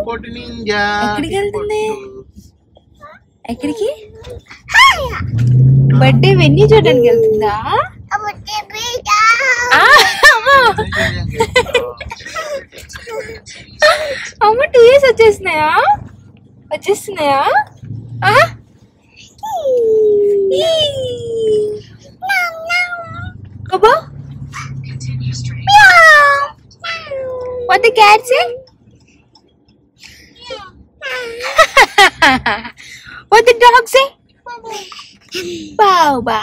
పొట్టి ninja ఎక్కడికి వెళ్తుంది? ఎక్కడికి బర్త్డే వెన్నీ చూడడానికి వెళ్తుందా ఆ, అమ్మా. అమ్మ టూ ఇయర్స్ వచ్చేస్తున్నాయా వచ్చేస్తున్నాయా ఆ? ఈ. అబ్బా What the cat say? what the dog say? Bow bow.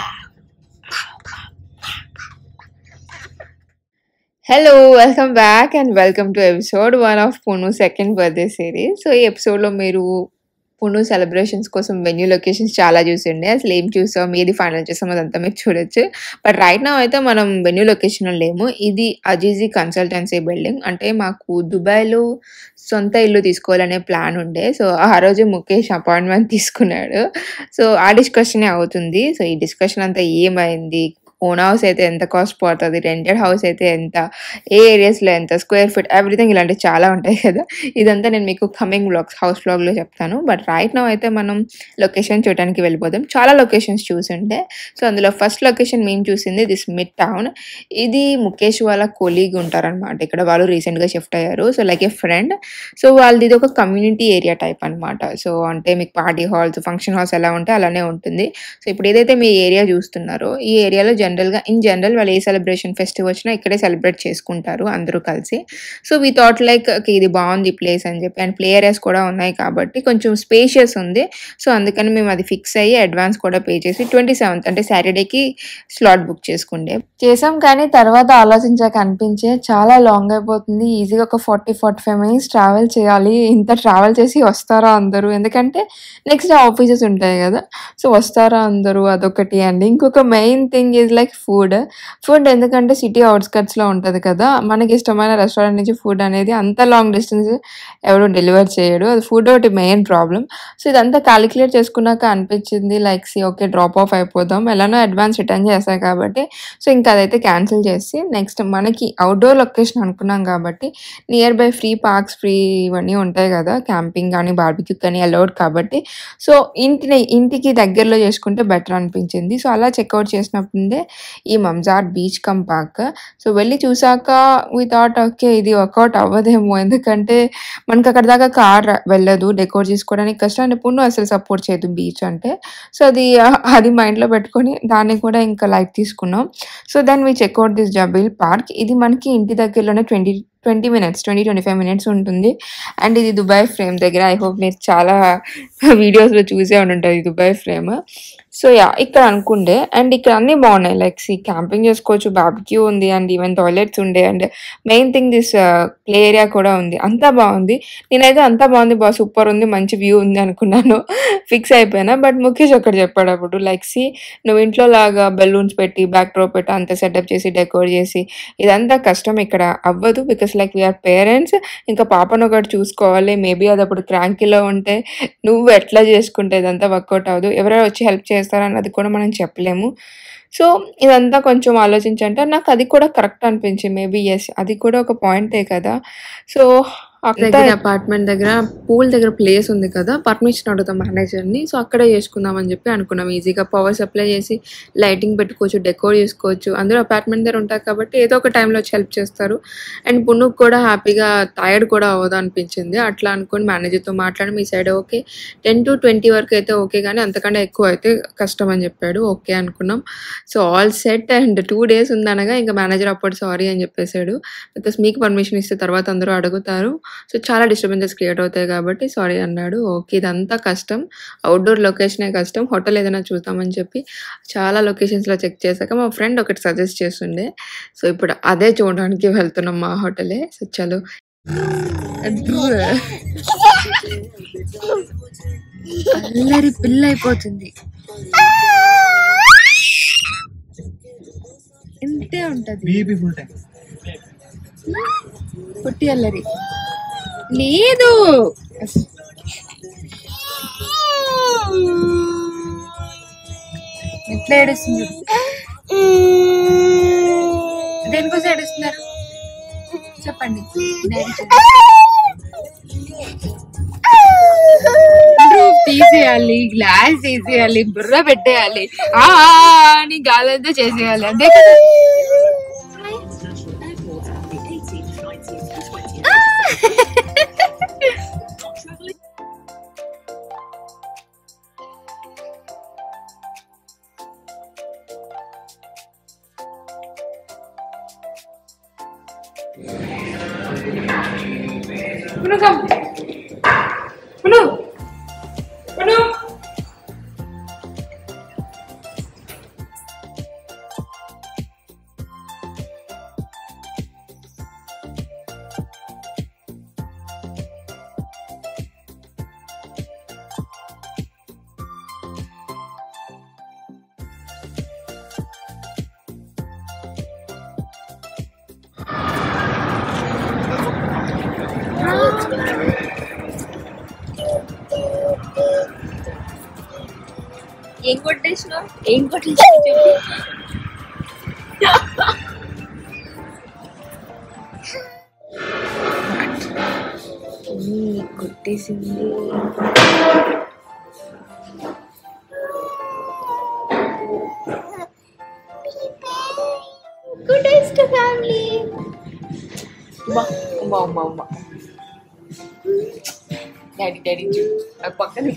Hello welcome back and welcome to episode one of Punu second birthday series so ఈ ఎపిసోడ్లో మీరు పును సెలబ్రేషన్స్ కోసం వెన్యూ లొకేషన్స్ చాలా చూసిండే అసలు ఏం చూసాం ఏది ఫైనల్ చేసాం అదంతా మీరు చూడొచ్చు బట్ రైట్ నా అయితే మనం వెన్యూ లొకేషన్లో లేము ఇది అజీజీ కన్సల్టెన్సీ బిల్డింగ్ అంటే మాకు దుబాయ్లో సొంత ఇల్లు తీసుకోవాలనే ప్లాన్ ఉండే సో ఆ రోజు ముఖేష్ అపాయింట్మెంట్ తీసుకున్నాడు సో ఆ డిస్కషనే అవుతుంది సో ఈ డిస్కషన్ అంతా ఏమైంది ఓన్ హౌస్ అయితే ఎంత కాస్ట్ పడుతుంది రెంటెడ్ హౌస్ అయితే ఎంత ఏ ఏరియాస్లో ఎంత స్క్వేర్ ఫీట్ ఎవ్రీథింగ్ ఇలాంటివి చాలా ఉంటాయి కదా ఇదంతా నేను మీకు కమింగ్ బ్లాగ్స్ హౌస్ బ్లాగ్లో చెప్తాను బట్ రైట్ నా అయితే మనం లొకేషన్ చూడడానికి వెళ్ళిపోదాం చాలా లొకేషన్స్ చూసుంటే సో అందులో ఫస్ట్ లొకేషన్ మేము చూసింది దిస్ మిడ్ టౌన్ ఇది ముఖేష్ వాళ్ళ కొలీగ్ ఉంటారనమాట ఇక్కడ వాళ్ళు రీసెంట్గా షిఫ్ట్ అయ్యారు so like a friend so వాళ్ళది ఇది ఒక కమ్యూనిటీ ఏరియా టైప్ అనమాట సో అంటే మీకు పార్టీ హాల్స్ ఫంక్షన్ హాల్స్ ఎలా ఉంటే అలానే ఉంటుంది సో ఇప్పుడు ఏదైతే మీ ఏరియా చూస్తున్నారో ఈ ఏరియాలో జనరల్గా ఇన్ జనరల్ వాళ్ళు ఏ సెలబ్రేషన్ ఫెస్టివల్ వచ్చినా ఇక్కడే సెలబ్రేట్ చేసుకుంటారు అందరూ కలిసి సో వీ థాట్ లైక్ ఇది బాగుంది ప్లేస్ అని చెప్పి అండ్ ప్లే ఏరియాస్ కూడా ఉన్నాయి కాబట్టి కొంచెం స్పేషియస్ ఉంది సో అందుకని మేము అది ఫిక్స్ అయ్యి అడ్వాన్స్ కూడా పే చేసి ట్వంటీ సెవెంత్ అంటే సాటర్డేకి స్లాట్ బుక్ చేసుకుండే చేసాం కానీ తర్వాత ఆలోచించాక అనిపించే చాలా లాంగ్ అయిపోతుంది ఈజీగా ఒక forty forty five minutes travel చేయాలి ఇంత ట్రావెల్ చేసి వస్తారా అందరూ ఎందుకంటే నెక్స్ట్ ఆఫీసెస్ ఉంటాయి కదా సో వస్తారా అందరూ అదొకటి అండి ఇంకొక main thing is like food food ఎందుకంటే సిటీ అవుట్స్కట్స్లో ఉంటుంది కదా మనకి ఇష్టమైన రెస్టారెంట్ నుంచి ఫుడ్ అనేది అంత లాంగ్ డిస్టెన్స్ ఎవరు డెలివర్ చేయడు అది ఫుడ్ ఒకటి మెయిన్ ప్రాబ్లం సో ఇదంతా క్యాలిక్యులేట్ చేసుకున్నాక అనిపించింది like see okay drop off అయిపోదాం ఎలానో అడ్వాన్స్ రిటర్న్ చేస్తాం కాబట్టి సో ఇంకా అదైతే క్యాన్సిల్ చేసి నెక్స్ట్ మనకి అవుట్డోర్ లొకేషన్ అనుకున్నాం కాబట్టి near by free parks free ఇవన్నీ ఉంటాయి కదా క్యాంపింగ్ కానీ బార్బిక్యూ కానీ అలౌడ్ కాబట్టి సో ఇంటిని ఇంటికి దగ్గరలో చేసుకుంటే బెటర్ అనిపించింది సో అలా చెక్అవుట్ చేసినప్పుడే ఈ Mamzar beach come park so వెళ్ళి చూసాక వీ థాట్ ఓకే ఇది వర్కౌట్ అవ్వదేమో ఎందుకంటే మనకి అక్కడ దాకా కార్ వెళ్ళదు డెకోర్ చేసుకోవడానికి కష్టం అండ్ పున్ను అసలు సపోర్ట్ చేయదు బీచ్ అంటే సో అది అది మైండ్లో పెట్టుకొని దాన్ని కూడా ఇంకా లైట్ తీసుకున్నాం so then we check out this Zabeel park ఇది మనకి ఇంటి దగ్గరలోనే twenty twenty minutes twenty twenty five minutes ఉంటుంది అండ్ ఇది దుబాయ్ ఫ్రేమ్ దగ్గర ఐ హోప్ మీరు చాలా వీడియోస్లో చూసే ఉంటుంటుంది దుబాయ్ ఫ్రేమ్ సో యా ఇక్కడ అనుకుండే అండ్ ఇక్కడ అన్నీ బాగున్నాయి లైక్ సి క్యాంపింగ్ చేసుకోవచ్చు బార్బిక్యూ ఉంది అండ్ ఈవెన్ టాయిలెట్స్ ఉండే and main thing this play area కూడా ఉంది అంతా బాగుంది నేనైతే అంతా బాగుంది బాగా సూపర్ ఉంది మంచి వ్యూ ఉంది అనుకున్నాను ఫిక్స్ అయిపోయినా బట్ ముఖేష్ ఒకటి చెప్పాడు అప్పుడు లైక్ సి నువ్వు ఇంట్లో లాగా బెలూన్స్ పెట్టి బ్యాక్ డ్రాప్ పెట్టి అంత సెటప్ చేసి డెకోర్ చేసి ఇదంతా కష్టం ఇక్కడ అవ్వదు బికాస్ లైక్ వీఆర్ పేరెంట్స్ ఇంకా పాపను ఒకటి చూసుకోవాలి మేబీ అది అప్పుడు క్రాంకీలో ఉంటే నువ్వు ఎట్లా చేసుకుంటే ఇదంతా వర్కౌట్ అవ్వదు ఎవరైనా వచ్చి హెల్ప్ చేస్తారన్నది కూడా మనం చెప్పలేము సో ఇదంతా కొంచెం ఆలోచించంటే నాకు అది కూడా కరెక్ట్ అనిపించింది మేబీ ఎస్ అది కూడా ఒక పాయింటే కదా సో దగ్గర అపార్ట్మెంట్ దగ్గర పూల్ దగ్గర ప్లేస్ ఉంది కదా పర్మిషన్ అడుగుతాం మేనేజర్ని సో అక్కడే చేసుకుందాం అని చెప్పి అనుకున్నాం ఈజీగా పవర్ సప్లై చేసి లైటింగ్ పెట్టుకోవచ్చు డెకోర్ చేసుకోవచ్చు అందరూ అపార్ట్మెంట్ దగ్గర ఉంటారు కాబట్టి ఏదో ఒక టైంలో వచ్చి హెల్ప్ చేస్తారు అండ్ పున్నుకు కూడా హ్యాపీగా టైర్డ్ కూడా అవ్వదు అనిపించింది అట్లా అనుకుని మేనేజర్తో మాట్లాడి మీ side okay ten to twenty వరకు అయితే ఓకే కానీ అంతకంటే ఎక్కువ అయితే కష్టం అని చెప్పాడు ఓకే అనుకున్నాం so all set and two days ఉందనగా ఇంకా మేనేజర్ అప్పుడు సారీ అని చెప్పేశాడు బికాస్ మీకు పర్మిషన్ ఇస్తే తర్వాత అందరూ అడుగుతారు సో చాలా డిస్టర్బెన్సెస్ క్రియేట్ అవుతాయి కాబట్టి సారీ అన్నాడు ఓకే ఇదంతా కష్టం అవుట్డోర్ లొకేషనే కష్టం హోటల్ ఏదైనా చూద్దామని చెప్పి చాలా లొకేషన్స్లో చెక్ చేశాక మా ఫ్రెండ్ ఒకటి సజెస్ట్ చేస్తుండే సో ఇప్పుడు అదే చూడడానికి వెళ్తున్నాం మా హోటలే సో చలో అల్లరి పిల్ల అయిపోతుంది ఇంతే ఉంటది బీపీ ఫుల్ టైం పుట్టి అల్లరి లేదు ఎట్లా ఏడుస్తుంది చూడు. దేనికోసం ఏడుస్తున్నారు చెప్పండి డాడీ చెప్పండి. తీసేయాలి గ్లాస్ తీసేయాలి బుర్ర పెట్టేయాలి ఆ ఆ, ఆ అని గాలంతా చేసేయాలి అంతే కదా Manu, come. Manu. Manu. ఏం కొట్టేసినావు ఏం కొట్టేసినావు చెప్పు కొట్టేసింది గుడ్ డేస్ టు ఫ్యామిలీ అమ్మా అమ్మా అమ్మా డాడీ డాడీ నాకు పక్కన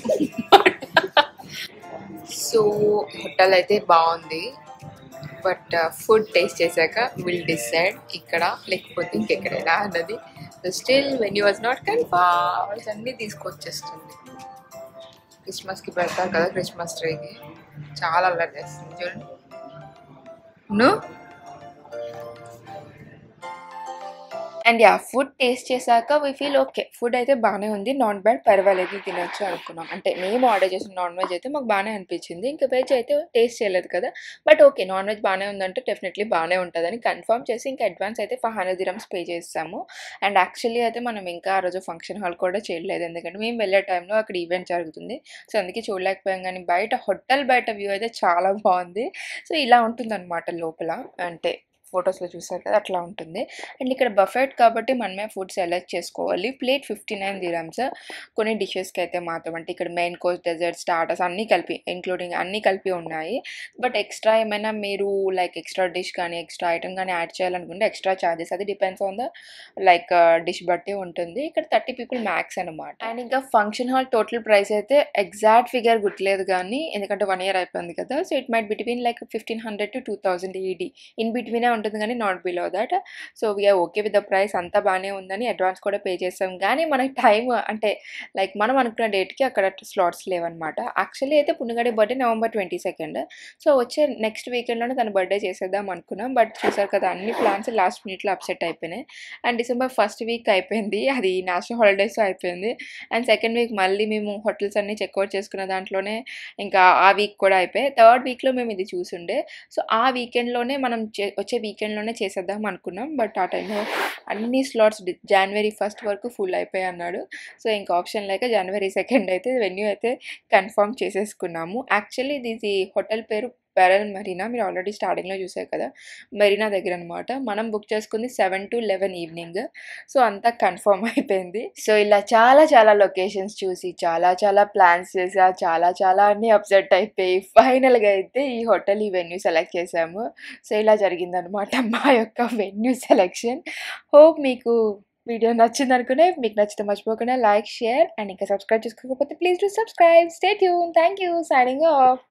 సో హోటల్ అయితే బాగుంది బట్ ఫుడ్ టేస్ట్ చేశాక విల్ డిసైడ్ ఇక్కడ లేకపోతే ఇంకెక్కడైనా అన్నది still when you was not confirms అన్నీ తీసుకొచ్చేస్తుంది క్రిస్మస్కి పెడతారు కదా క్రిస్మస్ ట్రీకి చాలా అల్లరి చేస్తుంది చూడండి నువ్వు అండ్ యా ఫుడ్ టేస్ట్ చేశాక వీ ఫీల్ ఓకే ఫుడ్ అయితే బాగానే ఉంది నాట్ బ్యాడ్ పర్వాలేదు తినొచ్చు అనుకున్నాం అంటే మేము ఆర్డర్ చేసిన నాన్ వెజ్ అయితే మాకు బాగానే అనిపించింది ఇంకా వెజ్ అయితే టేస్ట్ చేయలేదు కదా బట్ ఓకే నాన్ వెజ్ బాగానే ఉందంటే డెఫినెట్లీ బాగానే ఉంటుందని కన్ఫర్మ్ చేసి ఇంకా అడ్వాన్స్ అయితే ఫైవ్ హండ్రెడ్ దిరమ్స్ పే చేస్తాము అండ్ యాక్చువల్లీ అయితే మనం ఇంకా ఆ రోజు ఫంక్షన్ హాల్ కూడా చేయలేదు ఎందుకంటే మేము వెళ్ళే టైంలో అక్కడ ఈవెంట్ జరుగుతుంది సో అందుకే చూడలేకపోయాం కానీ బయట హోటల్ బయట వ్యూ అయితే చాలా బాగుంది సో ఇలా ఉంటుందన్నమాట లోపల అంటే ఫొటోస్లో చూసారు కదా అట్లా ఉంటుంది అండ్ ఇక్కడ బఫెట్ కాబట్టి మనమే ఫుడ్ సెలెక్ట్ చేసుకోవాలి ప్లేట్ ఫిఫ్టీ నైన్ దిరమ్స్ కొన్ని డిషెస్కి అయితే మాత్రం అంటే ఇక్కడ మెయిన్ కోర్స్ డెజర్ట్ స్టార్టర్స్ అన్నీ కలిపి ఇంక్లూడింగ్ అన్నీ కలిపి ఉన్నాయి బట్ ఎక్స్ట్రా ఏమైనా మీరు లైక్ ఎక్స్ట్రా డిష్ కానీ ఎక్స్ట్రా ఐటమ్ కానీ యాడ్ చేయాలనుకుంటే ఎక్స్ట్రా ఛార్జెస్ అది depends on the like dish బట్టి ఉంటుంది ఇక్కడ థర్టీ పీపుల్ మ్యాక్స్ అనమాట అండ్ ఇంకా ఫంక్షన్ హాల్ టోటల్ ప్రైస్ అయితే ఎగ్జాక్ట్ ఫిగర్ గుర్తులేదు కానీ ఎందుకంటే వన్ ఇయర్ అయిపోయింది కదా so it might between like fifteen hundred to two thousand ఈడీ ఇన్ బిట్వీనే ఉంటుంది కానీ not below that so we are okay with the price అంతా బాగానే ఉందని అడ్వాన్స్ కూడా పే చేస్తాం కానీ మనకి టైం అంటే లైక్ మనం అనుకున్న డేట్కి అక్కడ స్లాట్స్ లేవన్నమాట యాక్చువల్లీ అయితే పున్నగడి birthday November twenty second so వచ్చే నెక్స్ట్ వీకెండ్లోనే తన బర్త్డే చేసేద్దాం అనుకున్నాం బట్ చూసారు కదా అన్ని ప్లాన్స్ లాస్ట్ మినిట్లో అప్సెట్ అయిపోయినాయి అండ్ డిసెంబర్ ఫస్ట్ వీక్ అయిపోయింది అది నేషనల్ హాలిడేస్ అయిపోయింది అండ్ సెకండ్ వీక్ మళ్ళీ మేము హోటల్స్ అన్ని చెక్అవుట్ చేసుకున్న దాంట్లోనే ఇంకా ఆ వీక్ కూడా అయిపోయి థర్డ్ వీక్లో మేము ఇది చూసుండే సో ఆ వీకెండ్లోనే మనం చే- వచ్చే వీకెండ్లోనే చేసేద్దాం అనుకున్నాం బట్ ఆ టైంలో అన్ని స్లాట్స్ జనవరి ఫస్ట్ వరకు ఫుల్ అయిపోయి అన్నాడు సో ఇంకా ఆప్షన్ లేక జనవరి సెకండ్ అయితే వెన్యూ అయితే కన్ఫర్మ్ చేసేసుకున్నాము యాక్చువల్లీ ఇది హోటల్ పేరు పెరల్ మరీనా మీరు ఆల్రెడీ స్టార్టింగ్లో చూసారు కదా మెరీనా దగ్గర అనమాట మనం బుక్ చేసుకుంది seven to eleven evening so అంతా కన్ఫర్మ్ అయిపోయింది సో ఇలా చాలా చాలా లొకేషన్స్ చూసి చాలా చాలా ప్లాన్స్ చేసా చాలా చాలా అన్నీ అప్సెట్ అయిపోయి ఫైనల్గా అయితే ఈ హోటల్ ఈ వెన్యూ సెలెక్ట్ చేసాము సో ఇలా జరిగిందనమాట మా యొక్క వెన్యూ సెలెక్షన్ హోప్ మీకు వీడియో నచ్చింది అనుకునే మీకు నచ్చితే మర్చిపోకుండా లైక్ షేర్ అండ్ ఇంకా సబ్స్క్రైబ్ చేసుకోకపోతే please do subscribe stay tune thank you signing of